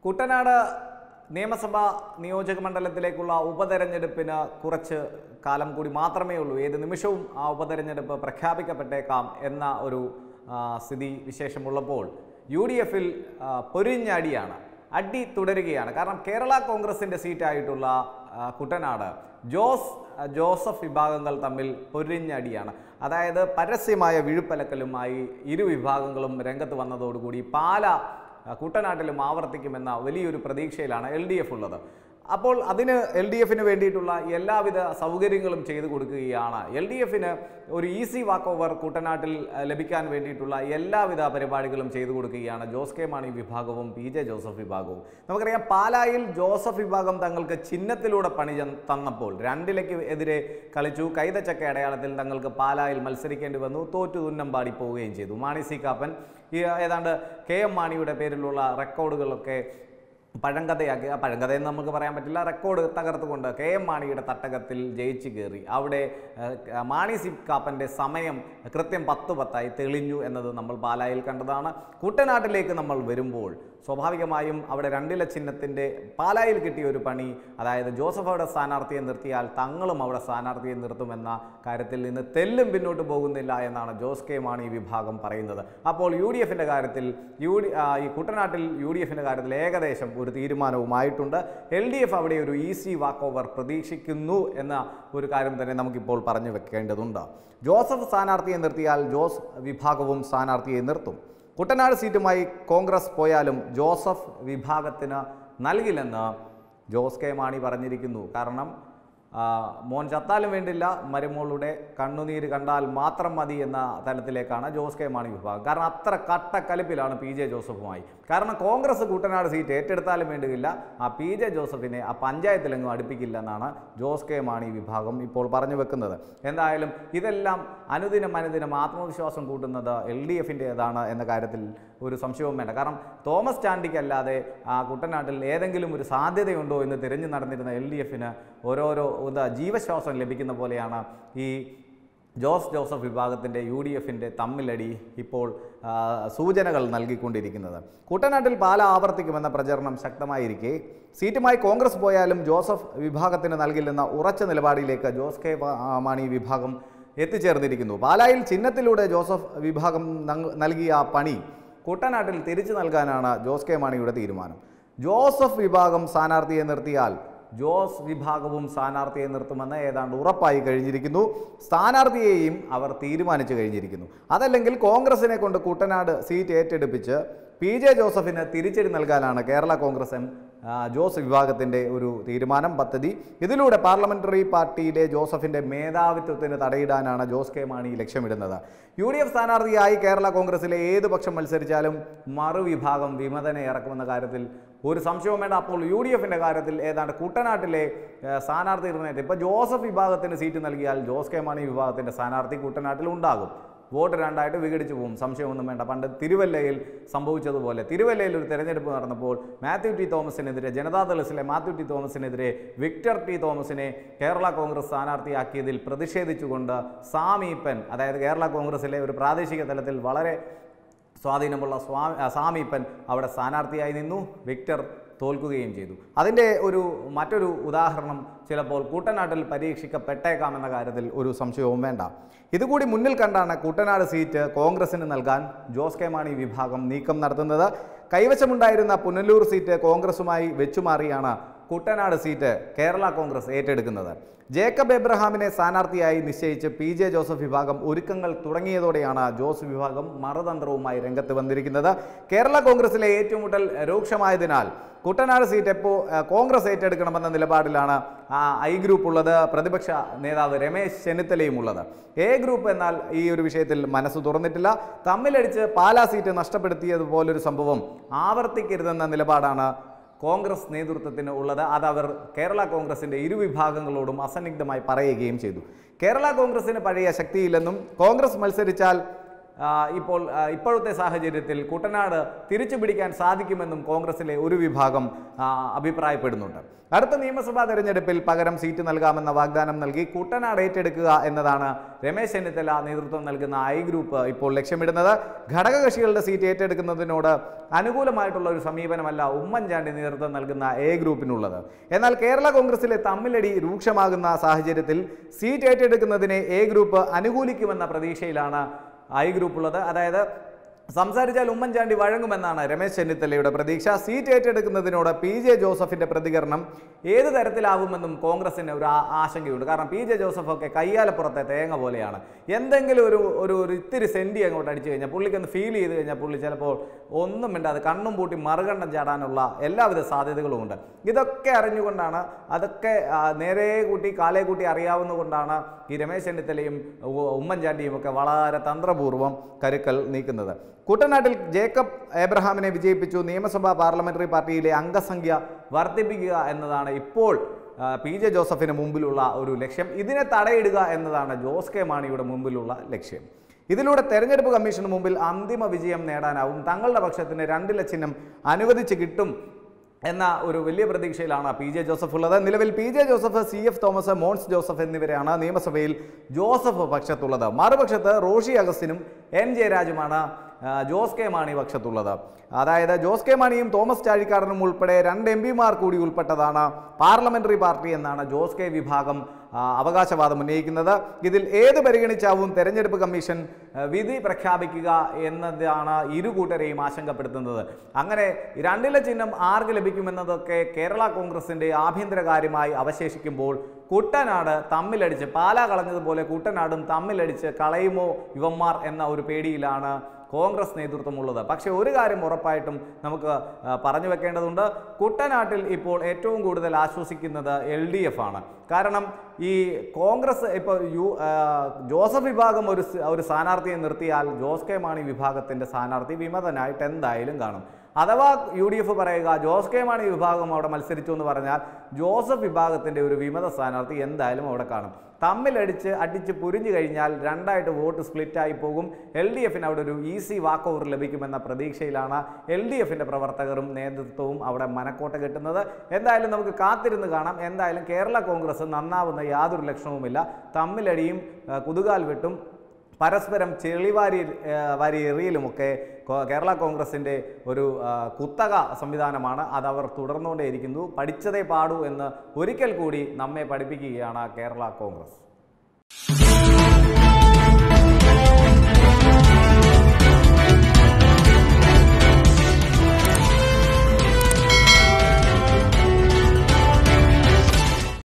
കുട്ടനാട് നിയമസഭാ നിയോജക മണ്ഡലത്തിലേക്കുള്ള ഉപതെരഞ്ഞെടുപ്പിന് കുറച്ച് കാലം കൂടി മാത്രമേ ഉള്ളൂ ഏത് നിമിഷവും ആ ഉപതെരഞ്ഞെടുപ്പ് പ്രഖ്യാപിക്കപ്പെട്ടേക്കാം എന്ന ഒരു ആ, സ്ഥിതി വിശേഷമുള്ളപ്പോൾ യു ഡി എഫിൽ പൊരിഞ്ഞടിയാണ് അടി തുടരുകയാണ് കാരണം കേരള കോൺഗ്രസിൻ്റെ സീറ്റായിട്ടുള്ള ആ, കുട്ടനാട് ജോസ് ആ, ജോസഫ് വിഭാഗങ്ങൾ തമ്മിൽ പൊരിഞ്ഞടിയാണ് അതായത് പരസ്യമായ വിഴുപ്പലക്കലുമായി ഇരു വിഭാഗങ്ങളും രംഗത്ത് വന്നതോടുകൂടി പാല ആ, കുട്ടനാട്ടിലും ആവർത്തിക്കുമെന്ന വലിയൊരു പ്രതീക്ഷയിലാണ് എൽ ഡി എഫ് ഉള്ളത് അപ്പോൾ അതിന് എൽ ഡി എഫിന് വേണ്ടിയിട്ടുള്ള എല്ലാവിധ സൗകര്യങ്ങളും ചെയ്തു കൊടുക്കുകയാണ് എൽ ഡി എഫിന് ഒരു ഈസി വാക്ക് ഓവർ കുട്ടനാട്ടിൽ ആ, ലഭിക്കാൻ വേണ്ടിയിട്ടുള്ള എല്ലാവിധ പരിപാടികളും ചെയ്തു കൊടുക്കുകയാണ് ജോസ് കെ മാണി വിഭാഗവും പി ജെ ജോസഫ് വിഭാഗവും നമുക്കറിയാം പാലായിൽ ജോസഫ് വിഭാഗം തങ്ങൾക്ക് ചിഹ്നത്തിലൂടെ പണി ചെ- തന്നപ്പോൾ രണ്ടിലേക്ക് എതിരെ കളിച്ചു കൈതച്ചക്ക അടയാളത്തിൽ തങ്ങൾക്ക് പാലായിൽ മത്സരിക്കേണ്ടി വന്നു തോറ്റു തുന്നം പാടി പോവുകയും ചെയ്തു മാണി സി കാപ്പൻ ഈ ഏതാണ്ട് കെ എം മാണിയുടെ പേരിലുള്ള റെക്കോർഡുകളൊക്കെ പഴങ്കഥയാക്കി ആ പഴങ്കഥയെന്ന് നമുക്ക് പറയാൻ പറ്റില്ല റെക്കോർഡ് തകർത്തുകൊണ്ട് കെ എം മാണിയുടെ തട്ടകത്തിൽ ജയിച്ചു കയറി അവിടെ ഏഹ്, മാണി സി കാപ്പൻ്റെ സമയം കൃത്യം പത്ത് പത്തായി തെളിഞ്ഞു എന്നത് നമ്മൾ പാലായിൽ കണ്ടതാണ് കുട്ടനാട്ടിലേക്ക് നമ്മൾ വരുമ്പോൾ സ്വാഭാവികമായും അവിടെ രണ്ടില ചിഹ്നത്തിൻ്റെ പാലായിൽ കിട്ടിയ ഒരു പണി അതായത് ജോസഫ് അവിടെ സ്ഥാനാർത്ഥിയെ നിർത്തിയാൽ തങ്ങളും അവിടെ സ്ഥാനാർത്ഥിയെ നിർത്തുമെന്ന കാര്യത്തിൽ നിന്ന് തെല്ലും പിന്നോട്ട് പോകുന്നില്ല എന്നാണ് ജോസ് കെ മാണി വിഭാഗം പറയുന്നത് അപ്പോൾ യു ഡി എഫിൻ്റെ കാര്യത്തിൽ യു ഡി ആ, ഈ കുട്ടനാട്ടിൽ യു ഡി എഫിൻ്റെ കാര്യത്തിൽ ഏകദേശം ഒരു തീരുമാനവുമായിട്ടുണ്ട് എൽ ഡി എഫ് അവിടെ ഒരു ഈസി വാക്ക് ഓവർ പ്രതീക്ഷിക്കുന്നു എന്ന ഒരു കാര്യം തന്നെ നമുക്കിപ്പോൾ പറഞ്ഞു വെക്കേണ്ടതുണ്ട് ജോസഫ് സ്ഥാനാർത്ഥിയെ നിർത്തിയാൽ ജോസ് വിഭാഗവും സ്ഥാനാർത്ഥിയെ നിർത്തും കുട്ടനാട് സീറ്റുമായി കോൺഗ്രസ് പോയാലും ജോസഫ് വിഭാഗത്തിന് നൽകില്ലെന്ന് ജോസ് കെ മാണി പറഞ്ഞിരിക്കുന്നു കാരണം ആ, മോൻ ചത്താലും വേണ്ടില്ല മരുമോളുടെ കണ്ണുനീര് കണ്ടാൽ മാത്രം മതി എന്ന തലത്തിലേക്കാണ് ജോസ് കെ മാണി വിഭാഗം കാരണം അത്ര കട്ടക്കലിപ്പിലാണ് പി ജെ ജോസഫുമായി കാരണം കോൺഗ്രസ് കുട്ടനാട് സീറ്റ് ഏറ്റെടുത്താലും വേണ്ടിയില്ല ആ പി ജെ ജോസഫിനെ ആ പഞ്ചായത്തിലെങ്ങും അടുപ്പിക്കില്ല എന്നാണ് ജോസ് കെ മാണി വിഭാഗം ഇപ്പോൾ പറഞ്ഞു വെക്കുന്നത് എന്തായാലും ഇതെല്ലാം അനുദിനം അനുദിനം ആത്മവിശ്വാസം കൂട്ടുന്നത് എൽ ഡി എഫിൻ്റേതാണ് എന്ന കാര്യത്തിൽ ഒരു സംശയവും വേണ്ട കാരണം തോമസ് ചാണ്ടിക്കല്ലാതെ ആ കുട്ടനാട്ടിൽ ഏതെങ്കിലും ഒരു സാധ്യതയുണ്ടോ എന്ന് തിരഞ്ഞു നടന്നിരുന്ന എൽ ഡി എഫിന് ഓരോരോ എന്താ ജീവശ്വാസം ലഭിക്കുന്ന പോലെയാണ് ഈ ജോസ് ജോസഫ് വിഭാഗത്തിൻ്റെ യു ഡി എഫിൻ്റെ തമ്മിലടി ഇപ്പോൾ ആ, സൂചനകൾ നൽകിക്കൊണ്ടിരിക്കുന്നത് കുട്ടനാട്ടിൽ പാല ആവർത്തിക്കുമെന്ന പ്രചരണം ശക്തമായിരിക്കെ സീറ്റുമായി കോൺഗ്രസ് പോയാലും ജോസഫ് വിഭാഗത്തിന് നൽകില്ലെന്ന ഉറച്ച നിലപാടിലേക്ക് ജോസ് കെ മാ- ആ, മാണി വിഭാഗം എത്തിച്ചേർന്നിരിക്കുന്നു പാലായിൽ ചിഹ്നത്തിലൂടെ ജോസഫ് വിഭാഗം നങ്- നൽകിയ പണി കുട്ടനാട്ടിൽ തിരിച്ചു നൽകാനാണ് ജോസ് കെ മാണിയുടെ തീരുമാനം ജോസഫ് വിഭാഗം സ്ഥാനാർത്ഥിയെ നിർത്തിയാൽ ജോസ് വിഭാഗവും സ്ഥാനാർത്ഥിയെ നിർത്തുമെന്ന് ഏതാണ്ട് ഉറപ്പായി കഴിഞ്ഞിരിക്കുന്നു സ്ഥാനാർത്ഥിയെയും അവർ തീരുമാനിച്ചു കഴിഞ്ഞിരിക്കുന്നു അതല്ലെങ്കിൽ കോൺഗ്രസിനെ കൊണ്ട് കുട്ടനാട് സീറ്റ് ഏറ്റെടുപ്പിച്ച് പി ജെ ജോസഫിന് തിരിച്ചടി നൽകാനാണ് കേരള കോൺഗ്രസ് എം ആ, ജോസ് വിഭാഗത്തിൻ്റെ ഒരു തീരുമാനം പദ്ധതി ഇതിലൂടെ പാർലമെന്ററി പാർട്ടിയിലെ ജോസഫിൻ്റെ മേധാവിത്വത്തിന് തടയിടാനാണ് ജോസ് കെ മാണി ലക്ഷ്യമിടുന്നത് യു ഡി എഫ് സ്ഥാനാർത്ഥിയായി കേരള കോൺഗ്രസിലെ ഏത് പക്ഷം മത്സരിച്ചാലും മറുവിഭാഗം വിമതനെ ഇറക്കുമെന്ന കാര്യത്തിൽ ഒരു സംശയവും വേണ്ട അപ്പോൾ യു ഡി എഫിൻ്റെ കാര്യത്തിൽ ഏതാണ്ട് കുട്ടനാട്ടിലെ ഏഹ്, സ്ഥാനാർത്ഥി നിർണ്ണയത്തിൽ ഇപ്പോൾ ജോസഫ് വിഭാഗത്തിന് സീറ്റ് നൽകിയാൽ ജോസ് കെ മാണി വിഭാഗത്തിൻ്റെ സ്ഥാനാർത്ഥി കുട്ടനാട്ടിൽ ഉണ്ടാകും വോട്ട് രണ്ടായിട്ട് വിഘടിച്ചു പോകും സംശയമൊന്നും വേണ്ട പണ്ട് തിരുവല്ലയിൽ സംഭവിച്ചതുപോലെ തിരുവല്ലയിൽ ഒരു തെരഞ്ഞെടുപ്പ് നടന്നപ്പോൾ മാത്യു ടി തോമസിനെതിരെ ജനതാദളിസിലെ മാത്യു ടി തോമസിനെതിരെ വിക്ടർ ടി തോമസിനെ കേരള കോൺഗ്രസ് സ്ഥാനാർത്ഥിയാക്കിയതിൽ പ്രതിഷേധിച്ചുകൊണ്ട് സാമീപ്പൻ അതായത് കേരള കോൺഗ്രസിലെ ഒരു പ്രാദേശിക തലത്തിൽ വളരെ സ്വാധീനമുള്ള സ്വാ ആ, സാമീപ്പൻ അവിടെ സ്ഥാനാർത്ഥിയായി നിന്നു വിക്ടർ തോൽക്കുകയും ചെയ്തു അതിൻ്റെ ഒരു മറ്റൊരു ഉദാഹരണം ചിലപ്പോൾ കുട്ടനാട്ടിൽ പരീക്ഷിക്കപ്പെട്ടേക്കാമെന്ന കാര്യത്തിൽ ഒരു സംശയവും വേണ്ട ഇതുകൂടി മുന്നിൽ കണ്ടാണ് കുട്ടനാട് സീറ്റ് കോൺഗ്രസിന് നൽകാൻ ജോസ് കെ മാണി വിഭാഗം നീക്കം നടത്തുന്നത് കൈവശമുണ്ടായിരുന്ന പുനലൂർ സീറ്റ് കോൺഗ്രസുമായി വെച്ചുമാറിയാണ് കുട്ടനാട് സീറ്റ് കേരള കോൺഗ്രസ് ഏറ്റെടുക്കുന്നത് ജേക്കബ് എബ്രഹാമിനെ സ്ഥാനാർത്ഥിയായി നിശ്ചയിച്ച് പി ജെ ജോസഫ് വിഭാഗം ഒരുക്കങ്ങൾ തുടങ്ങിയതോടെയാണ് ജോസ് വിഭാഗം മറുതന്ത്രവുമായി രംഗത്ത് വന്നിരിക്കുന്നത് കേരള കോൺഗ്രസിലെ ഏറ്റുമുട്ടൽ രൂക്ഷമായതിനാൽ കുട്ടനാട് സീറ്റ് എപ്പോൾ കോൺഗ്രസ് ഏറ്റെടുക്കണമെന്ന നിലപാടിലാണ് ആ, ഐ ഗ്രൂപ്പ് ഉള്ളത് പ്രതിപക്ഷ നേതാവ് രമേശ് ചെന്നിത്തലയും ഉള്ളത് എ ഗ്രൂപ്പ് എന്നാൽ ഈ ഒരു വിഷയത്തിൽ മനസ്സ് തുറന്നിട്ടില്ല തമ്മിലടിച്ച് പാലാ സീറ്റ് നഷ്ടപ്പെടുത്തിയതുപോലൊരു സംഭവം ആവർത്തിക്കരുതെന്ന നിലപാടാണ് കോൺഗ്രസ് നേതൃത്വത്തിന് ഉള്ളത് അത് അവർ കേരള കോൺഗ്രസിൻ്റെ ഇരുവിഭാഗങ്ങളോടും അസന്നിഗ്ധമായി പറയുകയും ചെയ്തു കേരള കോൺഗ്രസിന് പഴയ ശക്തിയില്ലെന്നും കോൺഗ്രസ് മത്സരിച്ചാൽ ആ, ഇപ്പോൾ ആ, ഇപ്പോഴത്തെ സാഹചര്യത്തിൽ കുട്ടനാട് തിരിച്ചു പിടിക്കാൻ സാധിക്കുമെന്നും കോൺഗ്രസിലെ ഒരു വിഭാഗം ആ, അഭിപ്രായപ്പെടുന്നുണ്ട് അടുത്ത നിയമസഭാ തെരഞ്ഞെടുപ്പിൽ പകരം സീറ്റ് നൽകാമെന്ന വാഗ്ദാനം നൽകി കുട്ടനാട് ഏറ്റെടുക്കുക എന്നതാണ് രമേശ് ചെന്നിത്തല നേതൃത്വം നൽകുന്ന ഐ ഗ്രൂപ്പ് ഇപ്പോൾ ലക്ഷ്യമിടുന്നത് ഘടകകക്ഷികളുടെ സീറ്റ് ഏറ്റെടുക്കുന്നതിനോട് അനുകൂലമായിട്ടുള്ള ഒരു സമീപനമല്ല ഉമ്മൻചാണ്ടി നേതൃത്വം നൽകുന്ന എ ഗ്രൂപ്പിനുള്ളത് എന്നാൽ കേരള കോൺഗ്രസിലെ തമ്മിലടി രൂക്ഷമാകുന്ന സാഹചര്യത്തിൽ സീറ്റ് ഏറ്റെടുക്കുന്നതിനെ എ ഗ്രൂപ്പ് അനുകൂലിക്കുമെന്ന പ്രതീക്ഷയിലാണ് ഐ ഗ്രൂപ്പ് ഉള്ളത് അതായത് സംസാരിച്ചാൽ ഉമ്മൻചാണ്ടി വഴങ്ങുമെന്നാണ് രമേശ് ചെന്നിത്തലയുടെ പ്രതീക്ഷ സീറ്റ് ഏറ്റെടുക്കുന്നതിനോട് പി ജെ ജോസഫിന്റെ പ്രതികരണം ഏത് തരത്തിലാവുമെന്നും കോൺഗ്രസിന് ഒരു ആ- ആശങ്കയുണ്ട് കാരണം പി ജെ ജോസഫ് ഒക്കെ കയ്യാലപ്പുറത്തെ തേങ്ങ പോലെയാണ് എന്തെങ്കിലും ഒരു ഒരു ഒരു ഇത്തിരി സെൻറ്റി അങ്ങോട്ട് അടിച്ചു കഴിഞ്ഞാൽ പുള്ളിക്കൊന്ന് ഫീൽ ചെയ്ത് കഴിഞ്ഞാൽ പുള്ളി ചിലപ്പോൾ ഒന്നും മിണ്ടാതെ കണ്ണും പൂട്ടി മറുകണ്ഠം ചാടാനുള്ള എല്ലാവിധ സാധ്യതകളും ഉണ്ട് ഇതൊക്കെ അറിഞ്ഞുകൊണ്ടാണ് അതൊക്കെ ആ, നേരെ കൂട്ടി കാലേ കൂട്ടി അറിയാവുന്നതുകൊണ്ടാണ് ഈ രമേശ് ചെന്നിത്തലയും ഉ- ഉമ്മൻചാണ്ടിയും ഒക്കെ വളരെ തന്ത്രപൂർവ്വം കരുക്കൾ നീക്കുന്നത് കുട്ടനാട്ടിൽ ജേക്കബ് ഏബ്രഹാമിനെ വിജയിപ്പിച്ചു നിയമസഭാ പാർലമെന്ററി പാർട്ടിയിലെ അംഗസംഖ്യ വർദ്ധിപ്പിക്കുക എന്നതാണ് ഇപ്പോൾ ആ, പി ജെ ജോസഫിന് മുമ്പിലുള്ള ഒരു ലക്ഷ്യം ഇതിനെ തടയിടുക എന്നതാണ് ജോസ് കെ മാണിയുടെ മുമ്പിലുള്ള ലക്ഷ്യം ഇതിലൂടെ തെരഞ്ഞെടുപ്പ് കമ്മീഷന് മുമ്പിൽ അന്തിമ വിജയം നേടാനാവും തങ്ങളുടെ പക്ഷത്തിന് രണ്ടില ചിഹ്നം അനുവദിച്ച് കിട്ടും എന്ന ഒരു വലിയ പ്രതീക്ഷയിലാണ് പി ജെ ജോസഫ് ഉള്ളത് നിലവിൽ P J Joseph C F Thomas Mons Joseph എന്നിവരാണ് നിയമസഭയിൽ ജോസഫ് പക്ഷത്തുള്ളത് മറുപക്ഷത്ത് റോഷി അഗസ്റ്റിനും എൻ ജയരാജുമാണ് ആ, ജോസ് കെ മാണി പക്ഷത്തുള്ളത് അതായത് ജോസ് കെ മാണിയും തോമസ് ചാഴിക്കാടനും ഉൾപ്പെടെ രണ്ട് എം പിമാർ കൂടി ഉൾപ്പെട്ടതാണ് പാർലമെന്ററി പാർട്ടി എന്നാണ് ജോസ് കെ വിഭാഗം ആ, അവകാശവാദം ഉന്നയിക്കുന്നത് ഇതിൽ ഏത് പരിഗണിച്ചാവും തെരഞ്ഞെടുപ്പ് കമ്മീഷൻ ആ, വിധി പ്രഖ്യാപിക്കുക എന്നതാണ് ഇരു കൂട്ടരെയും ആശങ്കപ്പെടുത്തുന്നത് അങ്ങനെ രണ്ടില ചിഹ്നം ആർക്ക് ലഭിക്കുമെന്നതൊക്കെ കേരള കോൺഗ്രസിന്റെ ആഭ്യന്തര കാര്യമായി അവശേഷിക്കുമ്പോൾ കുട്ടനാട് തമ്മിലടിച്ച് പാലാ കളഞ്ഞതുപോലെ കുട്ടനാടും തമ്മിലടിച്ച് കളയുമോ യുവന്മാർ എന്ന ഒരു പേടിയിലാണ് കോൺഗ്രസ് നേതൃത്വമുള്ളത് പക്ഷേ ഒരു കാര്യം ഉറപ്പായിട്ടും നമുക്ക് ആ, പറഞ്ഞു വെക്കേണ്ടതുണ്ട് കുട്ടനാട്ടിൽ ഇപ്പോൾ ഏറ്റവും കൂടുതൽ ആശ്വസിക്കുന്നത് എൽ ഡി എഫ് ആണ് കാരണം ഈ കോൺഗ്രസ് ഇപ്പോൾ യു ആ, ജോസഫ് വിഭാഗം ഒരു സ്- ഒരു സ്ഥാനാർത്ഥിയെ നിർത്തിയാൽ ജോസ് കെ മാണി വിഭാഗത്തിൻ്റെ സ്ഥാനാർത്ഥി വിമതനായിട്ട് എന്തായാലും കാണും അഥവാ യു ഡി എഫ് പറയുക ജോസ് കെ മാണി വിഭാഗം അവിടെ മത്സരിച്ചു എന്ന് പറഞ്ഞാൽ ജോസഫ് വിഭാഗത്തിൻ്റെ ഒരു വിമത സ്ഥാനാർത്ഥി എന്തായാലും അവിടെ കാണും തമ്മിലടിച്ച് അടിച്ച് പുരിഞ്ഞു കഴിഞ്ഞാൽ രണ്ടായിട്ട് വോട്ട് സ്പ്ലിറ്റായി പോകും എൽ ഡി എഫിന് അവിടെ ഒരു ഈസി വാക്ക് ഓവർ ലഭിക്കുമെന്ന പ്രതീക്ഷയിലാണ് എൽ ഡി എഫിൻ്റെ പ്രവർത്തകരും നേതൃത്വവും അവിടെ മനക്കോട്ട കെട്ടുന്നത് എന്തായാലും നമുക്ക് കാത്തിരുന്ന് കാണാം എന്തായാലും കേരള കോൺഗ്രസ് നന്നാവുന്ന യാതൊരു ലക്ഷണവുമില്ല തമ്മിലടിയും ആ, കുതുകാൽ വെട്ടും പരസ്പരം ചെളിവാരി ആ, വാരി എറിയലുമൊക്കെ കോ- കേരള കോൺഗ്രസിൻ്റെ ഒരു ആ, കുത്തക സംവിധാനമാണ് അത് അവർ തുടർന്നുകൊണ്ടേയിരിക്കുന്നു പഠിച്ചതേ പാടൂ എന്ന് ഒരിക്കൽ കൂടി നമ്മെ പഠിപ്പിക്കുകയാണ് കേരള കോൺഗ്രസ്